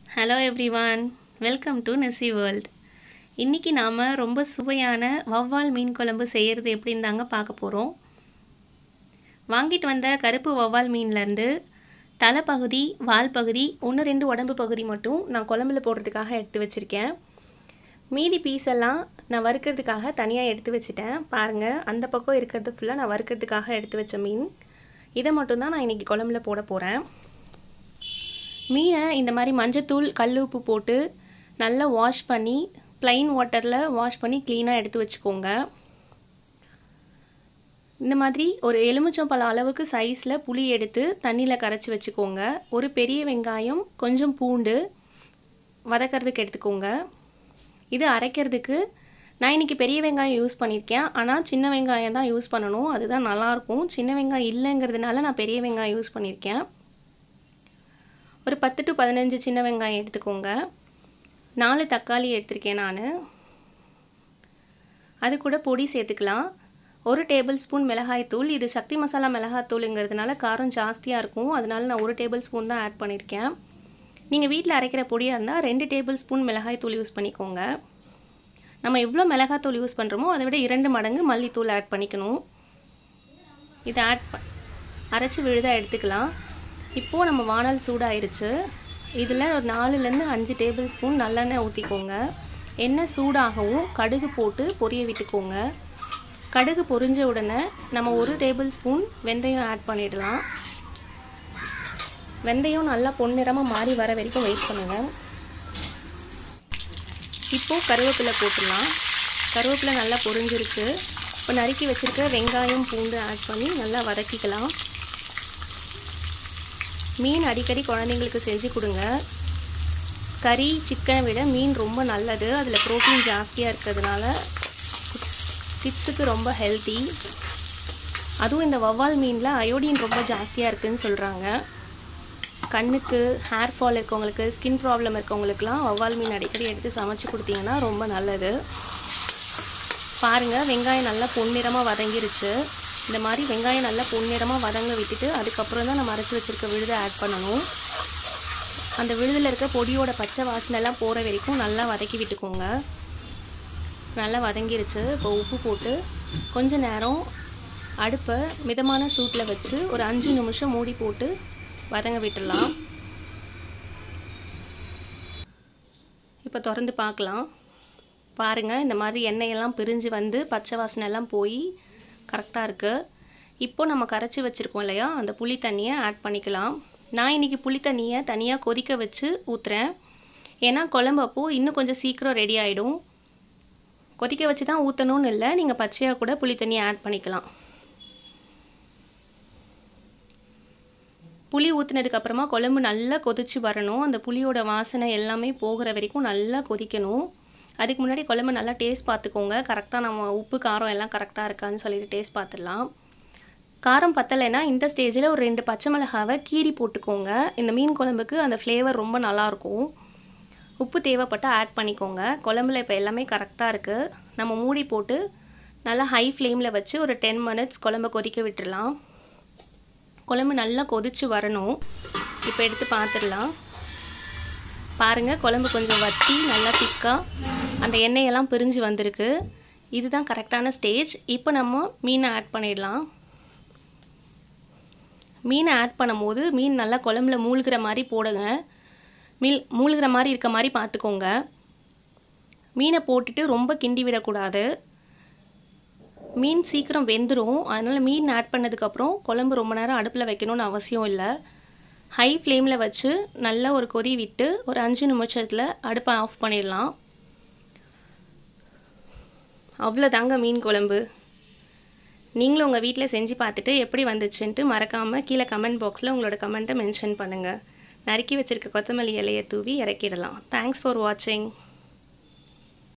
hello everyone welcome to நெசி world இன்றைக்கி நாம் ரொம்ப சுவையான வவ்வால் மீன் குழம்பு செய்கிறது எப்படின்னு தாங்க பார்க்க போகிறோம் வாங்கிட்டு வந்த கருப்பு வவ்வால் மீன்லேருந்து தலைப்பகுதி வால் பகுதி ஒன்று ரெண்டு உடம்பு பகுதி மட்டும் நான் குழம்புல போடுறதுக்காக எடுத்து வச்சுருக்கேன் மீதி பீஸ் எல்லாம் நான் வறுக்கிறதுக்காக தனியாக எடுத்து வச்சுட்டேன் பாருங்கள் அந்த பக்கம் இருக்கிறது ஃபுல்லாக நான் வறுக்கிறதுக்காக எடுத்து வச்ச மீன் இதை மட்டும்தான் நான் இன்றைக்கி குழம்புல போட போகிறேன் மீனை இந்த மாதிரி மஞ்சத்தூள் கல் உப்பு போட்டு நல்லா வாஷ் பண்ணி ப்ளைன் வாட்டரில் வாஷ் பண்ணி க்ளீனாக எடுத்து வச்சுக்கோங்க இந்த மாதிரி ஒரு எலுமிச்சம்பழம் அளவுக்கு சைஸில் புளி எடுத்து தண்ணியில் கரைச்சி வச்சுக்கோங்க ஒரு பெரிய வெங்காயம் கொஞ்சம் பூண்டு வதக்கிறதுக்கு எடுத்துக்கோங்க இது அரைக்கிறதுக்கு நான் இன்றைக்கி பெரிய வெங்காயம் யூஸ் பண்ணியிருக்கேன் ஆனால் சின்ன வெங்காயம் தான் யூஸ் பண்ணணும் அதுதான் நல்லாயிருக்கும் சின்ன வெங்காயம் இல்லைங்கிறதுனால நான் பெரிய வெங்காயம் யூஸ் பண்ணியிருக்கேன் ஒரு பத்து டு பதினஞ்சு சின்ன வெங்காயம் எடுத்துக்கோங்க நாலு தக்காளி எடுத்திருக்கேன் நான் அது கூட பொடி சேர்த்துக்கலாம் ஒரு டேபிள் ஸ்பூன் மிளகாய்த்தூள் இது சக்தி மசாலா மிளகாய்த்தூளுங்கிறதுனால காரம் ஜாஸ்தியாக இருக்கும் அதனால நான் ஒரு டேபிள் ஸ்பூன் தான் ஆட் பண்ணியிருக்கேன் நீங்கள் வீட்டில் அரைக்கிற பொடியாக இருந்தால் ரெண்டு டேபிள் ஸ்பூன் மிளகாய்த்தூள் யூஸ் பண்ணிக்கோங்க நம்ம எவ்வளோ மிளகாய்த்தூள் யூஸ் பண்ணுறோமோ அதை விட இரண்டு மடங்கு மல்லித்தூள் ஆட் பண்ணிக்கணும் இதை ஆட் ப அரைச்சி விழுதாக எடுத்துக்கலாம் இப்போது நம்ம வானல் சூடாயிருச்சு இதில் ஒரு நாலுலேருந்து அஞ்சு டேபிள் ஸ்பூன் நல்லெண்ணெய் ஊற்றிக்கோங்க எண்ணெய் சூடாகவும் கடுகு போட்டு பொரிய விட்டுக்கோங்க கடுகு பொரிஞ்ச உடனே நம்ம ஒரு டேபிள் ஸ்பூன் வெந்தயம் ஆட் பண்ணிடலாம் வெந்தயம் நல்லா பொன்னிறமாக மாறி வர வரைக்கும் வெயிட் பண்ணுங்கள் இப்போது கருவேப்பிலை போட்டுடலாம் கருவேப்பிலை நல்லா பொரிஞ்சிருச்சு இப்போ நறுக்கி வச்சுருக்க வெங்காயம் பூண்டு ஆட் பண்ணி நல்லா வதக்கிக்கலாம் மீன் அடிக்கடி குழந்தைங்களுக்கு செஞ்சு கொடுங்க கறி சிக்கனை விட மீன் ரொம்ப நல்லது அதில் ப்ரோட்டீன் ஜாஸ்தியாக இருக்கிறதுனால கிட்ஸுக்கு ரொம்ப ஹெல்த்தி அதுவும் இந்த வவ்வால் மீனில் அயோடின் ரொம்ப ஜாஸ்தியாக இருக்குதுன்னு சொல்கிறாங்க கண்ணுக்கு ஹேர் ஃபால் இருக்கவங்களுக்கு ஸ்கின் ப்ராப்ளம் இருக்கவங்களுக்குலாம் வவ்வால் மீன் அடிக்கடி எடுத்து சமைச்சு கொடுத்தீங்கன்னா ரொம்ப நல்லது பாருங்கள் வெங்காயம் நல்லா பொன்னிறமாக வதங்கிருச்சு இந்த மாதிரி வெங்காயம் நல்லா பொன்னிறமாக வதங்க விட்டுட்டு அதுக்கப்புறம் தான் நம்ம அரைச்சி வச்சுருக்க விழுதை ஆட் பண்ணணும் அந்த விழுதில் இருக்க பொடியோட பச்சை வாசனைலாம் போகிற வரைக்கும் நல்லா வதக்கி விட்டுக்கோங்க நல்லா வதங்கிருச்சு இப்போ உப்பு போட்டு கொஞ்ச நேரம் அடுப்பை மிதமான சூட்டில் வச்சு ஒரு அஞ்சு நிமிஷம் மூடி போட்டு வதங்க விட்டுடலாம் இப்போ திறந்து பார்க்கலாம் பாருங்கள் இந்த மாதிரி எண்ணெயெல்லாம் பிரிஞ்சு வந்து பச்சை வாசனை எல்லாம் போய் கரெக்டாக இருக்குது இப்போ நம்ம கரைச்சி வச்சுருக்கோம் இல்லையா அந்த புளி தண்ணியை ஆட் பண்ணிக்கலாம் நான் இன்றைக்கி புளி தண்ணியை தனியாக கொதிக்க வச்சு ஊற்றுறேன் ஏன்னா குழம்பு அப்போது இன்னும் கொஞ்சம் சீக்கிரம் ரெடி ஆகிடும் கொதிக்க வச்சு தான் ஊற்றணும்னு இல்லை நீங்கள் பச்சையாக கூட புளி தண்ணியை ஆட் பண்ணிக்கலாம் புளி ஊற்றுனதுக்கப்புறமா குழம்பு நல்லா கொதிச்சு வரணும் அந்த புளியோட வாசனை எல்லாமே போகிற வரைக்கும் நல்லா கொதிக்கணும் அதுக்கு முன்னாடி குழம்பு நல்லா டேஸ்ட் பார்த்துக்கோங்க கரெக்டாக நம்ம உப்பு காரம் எல்லாம் கரெக்டாக இருக்கான்னு சொல்லிட்டு டேஸ்ட் பார்த்துடலாம் காரம் பத்தலைன்னா இந்த ஸ்டேஜில் ஒரு ரெண்டு பச்சை மிளகாவை கீரி போட்டுக்கோங்க இந்த மீன் குழம்புக்கு அந்த ஃப்ளேவர் ரொம்ப நல்லாயிருக்கும் உப்பு தேவைப்பட்டால் ஆட் பண்ணிக்கோங்க குழம்புல இப்போ எல்லாமே கரெக்டாக இருக்குது நம்ம மூடி போட்டு நல்லா ஹை ஃப்ளேமில் வச்சு ஒரு டென் மினிட்ஸ் குழம்பு கொதிக்க விட்டுடலாம் குழம்பு நல்லா கொதிச்சு வரணும் இப்போ எடுத்து பார்த்துடலாம் பாருங்கள் குழம்பு கொஞ்சம் வற்றி நல்லா திக்காக அந்த எண்ணெயெல்லாம் பிரிஞ்சு வந்திருக்கு இதுதான் கரெக்டான ஸ்டேஜ் இப்போ நம்ம மீனை ஆட் பண்ணிடலாம் மீனை ஆட் பண்ணும்போது மீன் நல்லா குழம்புல மூழ்கிற மாதிரி போடுங்க மீல் மூழ்கிற மாதிரி இருக்க மாதிரி பார்த்துக்கோங்க மீனை போட்டுட்டு ரொம்ப கிண்டி விடக்கூடாது மீன் சீக்கிரம் வெந்துடும் அதனால் மீன் ஆட் பண்ணதுக்கப்புறம் குழம்பு ரொம்ப நேரம் அடுப்பில் வைக்கணும்னு அவசியம் இல்லை ஹை ஃப்ளேமில் வச்சு நல்லா ஒரு கொதி விட்டு ஒரு அஞ்சு நிமிஷத்தில் அடுப்பை ஆஃப் பண்ணிடலாம் அவ்வளோதாங்க மீன் குழம்பு நீங்களும் உங்கள் வீட்டில் செஞ்சு பார்த்துட்டு எப்படி வந்துச்சுன்ட்டு மறக்காமல் கீழே கமெண்ட் பாக்ஸில் உங்களோட கமெண்ட்டை மென்ஷன் பண்ணுங்கள் நறுக்கி வச்சுருக்க கொத்தமல்லி இலையை தூவி இறக்கிடலாம் தேங்க்ஸ் ஃபார் வாட்சிங்